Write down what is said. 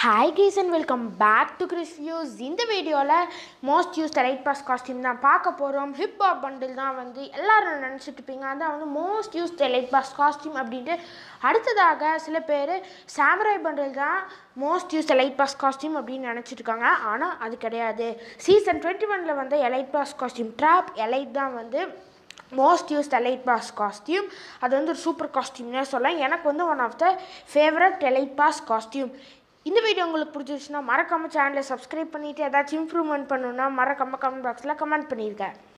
hi guys and welcome back to Chris Views இந்த வீடியோவில் most use elite pass costume தான் பார்க்க போகிறோம் ஹிப் ஹாப் பண்டில் தான் வந்து எல்லாரும் நினச்சிட்டு இருப்பீங்க அதான் வந்து most use elite pass costume அப்படின்ட்டு அடுத்ததாக சில பேர் சாமராய் பண்டில் தான் most use elite pass costume அப்படின்னு நினச்சிட்டு இருக்காங்க ஆனால் அது கிடையாது சீசன் டுவெண்ட்டி ஒனில் வந்து elite pass costume drop elite தான் வந்து most use elite pass costume அது வந்து ஒரு சூப்பர் காஸ்டியூம்னே சொல்லலாம் எனக்கு வந்து one of the favourite elite pass costume இந்த வீடியோ உங்களுக்கு பிடிச்சிருச்சுன்னா மறக்காமல் சேனலை சப்ஸ்கிரைப் பண்ணிவிட்டு ஏதாச்சும் இம்ப்ரூவ்மெண்ட் பண்ணணுன்னா மறக்காமல் கமெண்ட் பாக்ஸில் கமெண்ட் பண்ணியிருக்கேன்